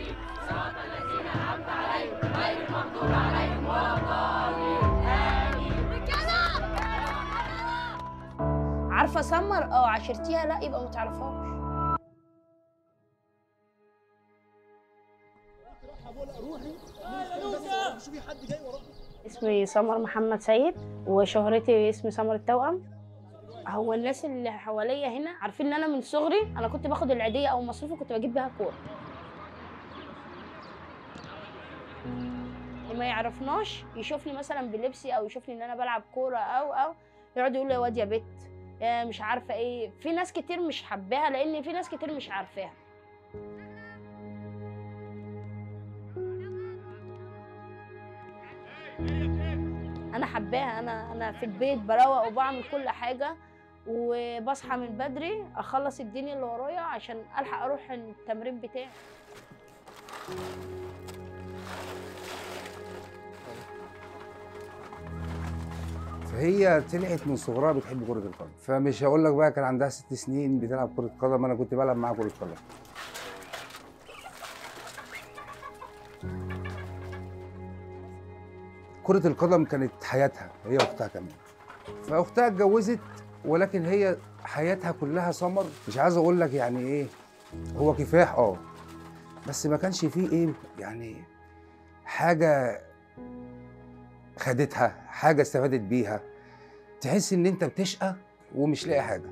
عارفه سمر اه عشرتيها لا يبقى ما تعرفهاش اسمي سمر محمد سيد وشهرتي اسمي سمر التوأم هو الناس اللي حواليا هنا عارفين ان انا من صغري انا كنت باخد العيديه او مصروفي كنت بجيب بيها كوره ما يعرفناش يشوفني مثلا بلبسي او يشوفني ان انا بلعب كوره او او يقعد يقول لي يا واد يا بت يا مش عارفه ايه في ناس كتير مش حباها لان في ناس كتير مش عارفاها انا حباها انا انا في البيت بروق وبعمل كل حاجه وبصحى من بدري اخلص الدنيا اللي ورايا عشان الحق اروح التمرين بتاعي فهي طلعت من صغرها بتحب كرة القدم فمش هقول لك بقى كان عندها ست سنين بتلعب كرة قدم انا كنت بلعب معاها كرة قدم كرة القدم كانت حياتها هي واختها كمان فاختها اتجوزت ولكن هي حياتها كلها سمر مش عايز اقول لك يعني ايه هو كفاح اه بس ما كانش فيه ايه يعني حاجه خدتها حاجه استفادت بيها تحس ان انت بتشقى ومش لاقي حاجه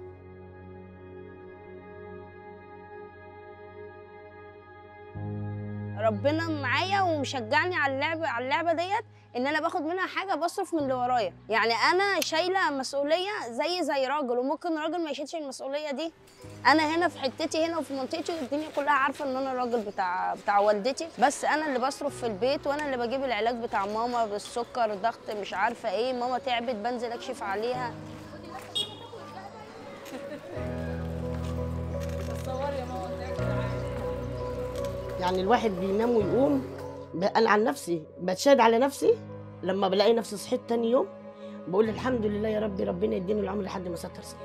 ربنا معايا ومشجعني على اللعبه على اللعبه ديت ان انا باخد منها حاجه بصرف من اللي ورايا يعني انا شايله مسؤوليه زي زي راجل وممكن راجل ما يشيلش المسؤوليه دي انا هنا في حتتي هنا وفي منطقتي الدنيا كلها عارفه ان انا الراجل بتاع بتاع والدتي بس انا اللي بصرف في البيت وانا اللي بجيب العلاج بتاع ماما بالسكر ضغط مش عارفه ايه ماما تعبت بنزل اكشف عليها يعني الواحد بينام ويقوم ب- انا عن نفسي بتشهد على نفسي لما بلاقي نفسي صحيت تاني يوم بقول الحمد لله يا ربي ربنا يديني العمر لحد ما ستر سنة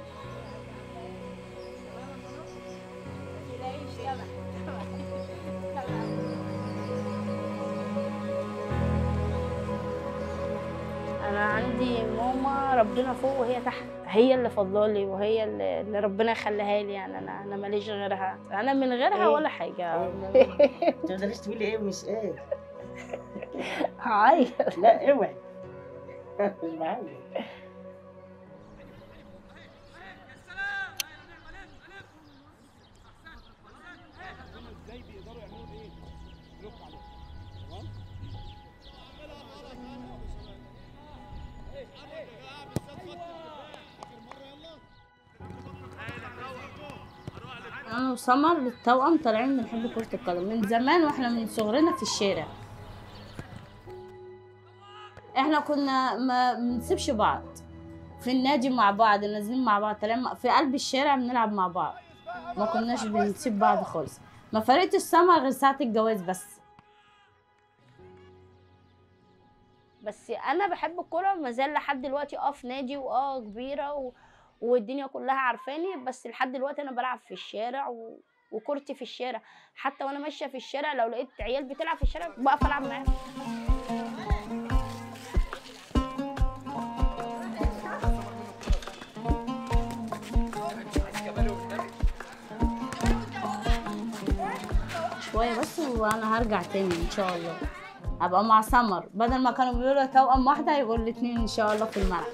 انا عندي ماما ربنا فوق وهي تحت هي اللي فضلالي وهي اللي اللي ربنا يخليها لي يعني انا انا ماليش غيرها انا من غيرها إيه؟ ولا حاجه ما تقدريش تقولي ايه مش ايه هعيط لا اوعي مش معايا انا وسمر التوأم طالعين بنحب كرة القدم من زمان واحنا من صغرنا في الشارع احنا كنا ما بنسيبش بعض في النادي مع بعض نازلين مع بعض طالعين في قلب الشارع بنلعب مع بعض ما كناش بنسيب بعض خالص ما فرقت السمر غير ساعة الجواز بس بس انا بحب الكوره ما زال لحد دلوقتي اه في نادي واه كبيره و... والدنيا كلها عارفاني بس لحد دلوقتي انا بلعب في الشارع و... وكورتي في الشارع حتى وانا ماشيه في الشارع لو لقيت عيال بتلعب في الشارع بقف العب معاهم شويه بس وانا هرجع تاني ان شاء الله هبقى مع سمر بدل ما كانوا بيقولوا توأم واحده يبقوا الاتنين ان شاء الله في الملعب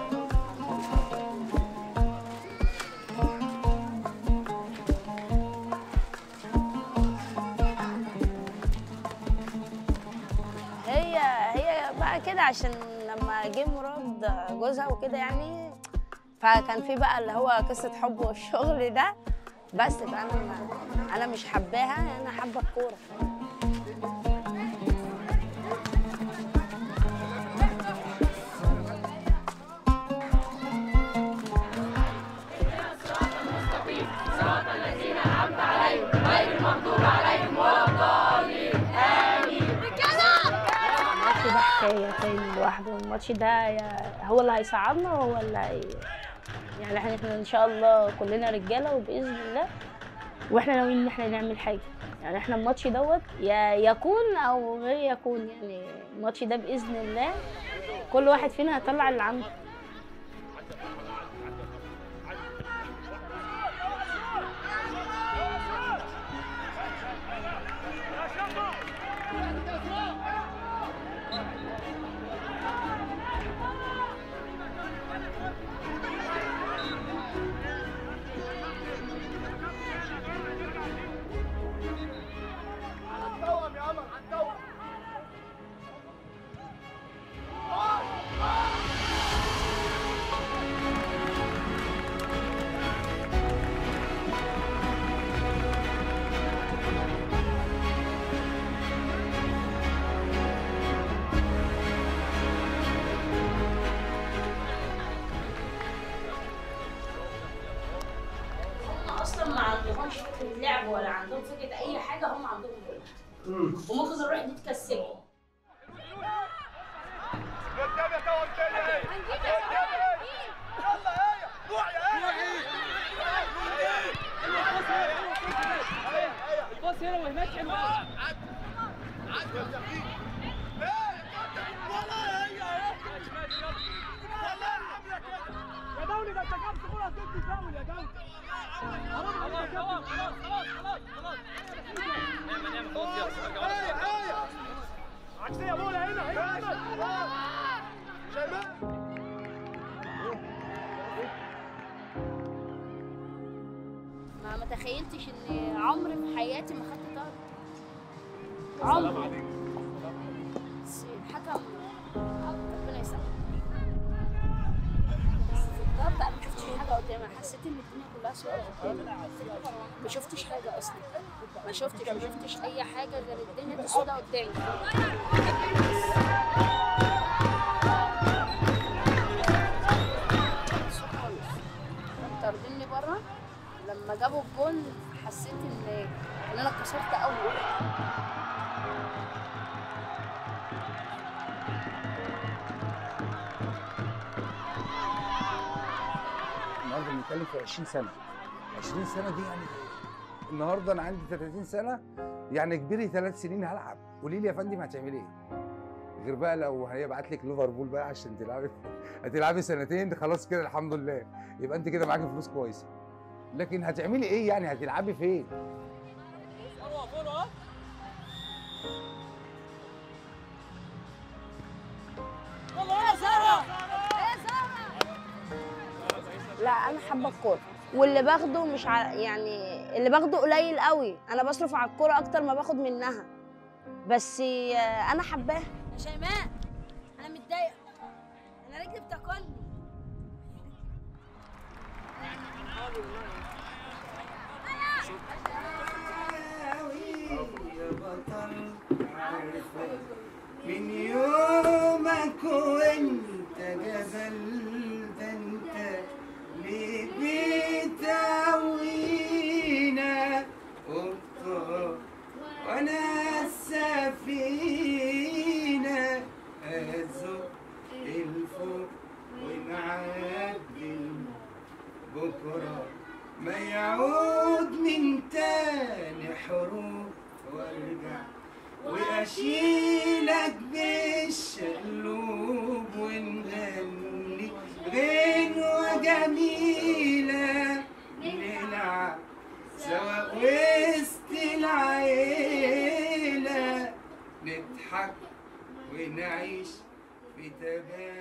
هي هي بقى كده عشان لما جه مراد جوزها وكده يعني فكان في بقى اللي هو قصه حب والشغل ده بس فانا ما- انا مش حباها انا حابه الكوره الماتش ده حكايه تاني لوحده الماتش ده يا- هو اللي هيصعدنا وهو اللي هي... يعني احنا إحنا ان شاء الله كلنا رجاله وباذن الله واحنا ناويين ان احنا نعمل حاجه يعني احنا الماتش دوت يا يكون او غير يكون يعني الماتش ده باذن الله كل واحد فينا هيطلع اللي عنده هم اصلا ما عندهمش فكره لعب ولا عندهم فكره اي حاجه هم عندهم كلها وممكن نروح دي تكسبهم قدام يا توكل يلا هيا روح يا الباص هنا وهناك حلو يا دولي ده انت جبت كوره ضد فاول يا دولي حرام عليك يا ابني. خلاص خلاص خلاص خلاص عكسيه بولا هنا هنا هنا شيماء ما ما تخيلتش ان عمري في حياتي ما خدت طرد عمري بس الحكم ربنا يسامحه بس في الطرد انا ما شفتش حاجه قدامي أنا حسيت ان الدنيا كلها سوداء قدامي ما شفتش حاجه اصلا ما شفتش ما شفتش اي حاجه غير الدنيا دي سوداء قدامي خالص طاردني بره لما جابوا الجون حسيت ان ان انا اتكسرت قوي النهارده بنتكلم في 20 سنه 20 سنه دي يعني النهارده انا عندي 30 سنه يعني كبيري ثلاث سنين هلعب قولي لي يا فندم هتعملي ايه؟ غير بقى لو هيبعت لك ليفربول بقى عشان تلعبي هتلعبي سنتين خلاص كده الحمد لله يبقى انت كده معاكي فلوس كويسه لكن هتعملي ايه يعني هتلعبي فين؟ لا انا حابه الكوره واللي باخده مش ع... يعني اللي باخده قليل قوي انا بصرف على الكوره اكتر ما باخد منها بس آه، انا حباها يا شيماء انا متضايقه انا رجلي بتاكلني من يومك وانت جبل ده انت ليه بتاوينا وبطار وانا السفينة ازق الفوق ونعدي بكرة ما يعود من تاني حروب وارجع واشيلك بالشقلوب ونغني غنوة جميلة نلعب سوا وسط العيلة نضحك ونعيش في تبادل